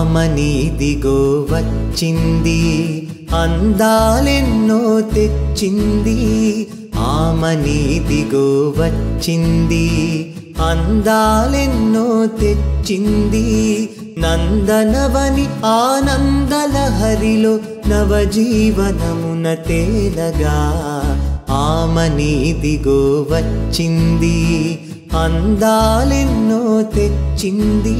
ఆమనీదిగో వచ్చింది అందాలెన్నో తెచ్చింది ఆమనీదిగో వచ్చింది అందాలెన్నో తెచ్చింది నందనవని ఆనందలహరిలో నవజీవనమున తేలగా ఆమనీదిగో వచ్చింది అందాలెన్నో తెచ్చింది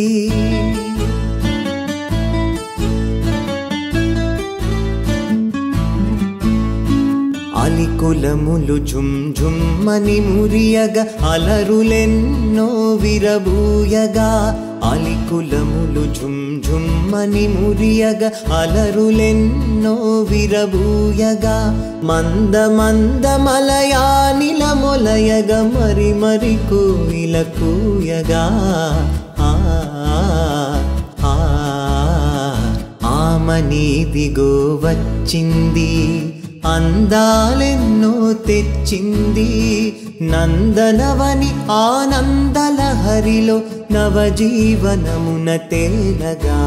అలికులములు ఝుమ్ ఝుమ్మని మురియగా అలరులెన్నో విరబూయగా అలికులములు ఝుమ్ ఝుమ్మని మురియగా అలరులెన్నో విరబూయగా మంద మంద మలయానిల మొలయగ మరి మరి కోయిల కూయగా ఆ ఆ ఆమనీదిగో వచ్చింది అందాలెన్నో తెచ్చింది నందనవని ఆనందలహరిలో నవజీవనమున తేలగా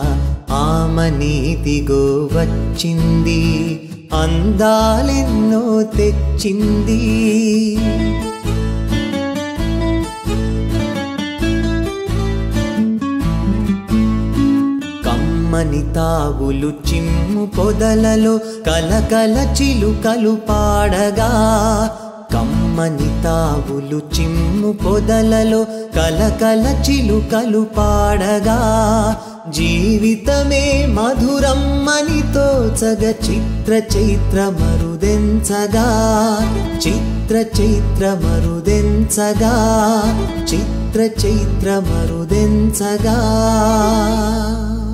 ఆమనీదిగో వచ్చింది అందాలెన్నో తెచ్చింది కమ్మని తావులు చిమ్ము పొదలలో కలకల చిలుకలు పాడగా కమ్మని తావులు చిమ్ము పొదలలో కలకల చిలుకలు పాడగా జీవితమే మధురమ్మని తోచగ చిత్ర చైత్ర మరుదెంచగా చిత్ర చైత్ర మరుదెంచగా చిత్ర చైత్ర మరుదెంచగా